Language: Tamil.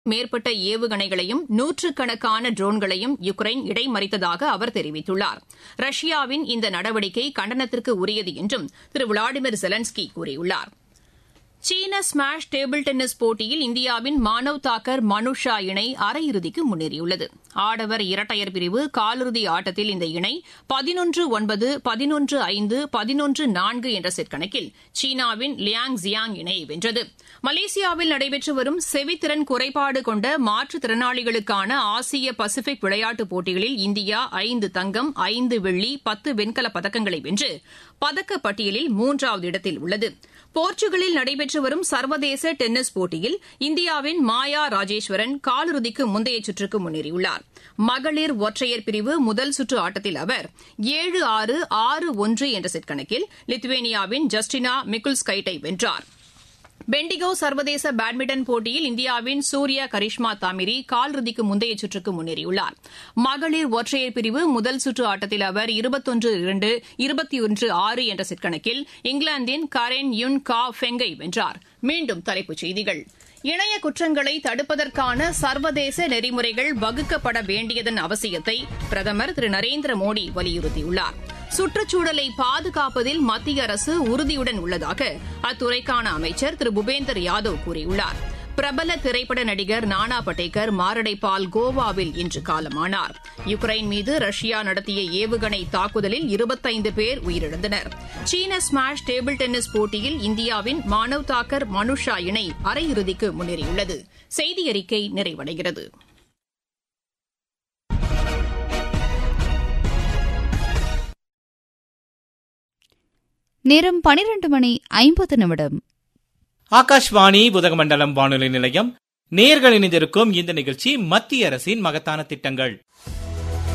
மேற்பட்ட ஏவுகணைகளையும் நூற்றுக்கணக்கான ட்ரோன்களையும் யுக்ரைன் இடைமறித்ததாக அவர் தெரிவித்துள்ளார் ரஷ்யாவின் இந்த நடவடிக்கை கண்டனத்திற்கு உரியது என்றும் திரு விளாடிமிர் ஜெலன்ஸ்கி கூறியுள்ளார் சீன ஸ்மாஷ் டேபிள் டென்னிஸ் போட்டியில் இந்தியாவின் மானவ் தாக்கர் மனுஷா இணை அரையிறுதிக்கு முன்னேறியுள்ளது ஆடவர் இரட்டையர் பிரிவு காலிறுதி ஆட்டத்தில் இந்த இணை பதினொன்று ஒன்பது பதினொன்று ஐந்து பதினொன்று நான்கு என்ற செட் கணக்கில் சீனாவின் லியாங் ஜியாங் இணையை வென்றது மலேசியாவில் நடைபெற்று வரும் செவித்திறன் குறைபாடு கொண்ட மாற்றுத்திறனாளிகளுக்கான ஆசிய பசிபிக் விளையாட்டுப் போட்டிகளில் இந்தியா ஐந்து தங்கம் ஐந்து வெள்ளி பத்து வெண்கலப் பதக்கங்களை வென்று பதக்கப் பட்டியலில் மூன்றாவது இடத்தில் உள்ளது போர்ச்சுகலில் நடைபெற்று வரும் சர்வதேச டென்னிஸ் போட்டியில் இந்தியாவின் மாயா ராஜேஸ்வரன் காலிறுதிக்கு முந்தைய சுற்றுக்கு முன்னேறியுள்ளார் மகளிர் ஒற்றையர் பிரிவு முதல் சுற்று ஆட்டத்தில் அவர் ஏழு ஆறு ஆறு ஒன்று என்ற செட் கணக்கில் லித்வேனியாவின் ஜஸ்டினா மிக்குல்ஸ்கைட்டை வென்றார் பெண்டிகோ சர்வதேச பேட்மிண்டன் போட்டியில் இந்தியாவின் சூர்யா கரிஷ்மா தாமிரி காலிறுதிக்கு முந்தைய சுற்றுக்கு முன்னேறியுள்ளார் மகளிர் ஒற்றையர் பிரிவு முதல் சுற்று ஆட்டத்தில் அவர் இருபத்தொன்று இரண்டு இருபத்தி ஒன்று ஆறு என்ற செட் கணக்கில் இங்கிலாந்தின் கரென் யுன் கா ஃபெங்கை வென்றார் மீண்டும் தலைப்புச் செய்திகள் இணைய குற்றங்களை தடுப்பதற்கான சர்வதேச நெறிமுறைகள் வகுக்கப்பட வேண்டியதன் அவசியத்தை பிரதமர் திரு நரேந்திர மோடி வலியுறுத்தியுள்ளார் சுற்றுச்சூழலை பாதுகாப்பதில் மத்திய அரசு உறுதியுடன் உள்ளதாக அத்துறைக்கான அமைச்சர் திரு பூபேந்தர் யாதவ் கூறியுள்ளார் பிரபல திரைப்பட நடிகர் நானா பட்டேகர் மாரடைப்பால் கோவாவில் இன்று காலமானார் யுக்ரைன் மீது ரஷ்யா நடத்திய ஏவுகணை தாக்குதலில் இருபத்தைந்து பேர் உயிரிழந்தனர் சீன ஸ்மாஷ் டேபிள் டென்னிஸ் போட்டியில் இந்தியாவின் மானவ் தாக்கர் மனுஷா இணை அரையிறுதிக்கு முன்னேறியுள்ளது செய்தி அறிக்கை நிறைவடைகிறது நேரம் பனிரெண்டு மணி ஐம்பது நிமிடம் ஆகாஷ்வாணி உதகமண்டலம் வானொலி நிலையம் நேர்கள் இணைந்திருக்கும் இந்த நிகழ்ச்சி மத்திய அரசின் மகத்தான திட்டங்கள்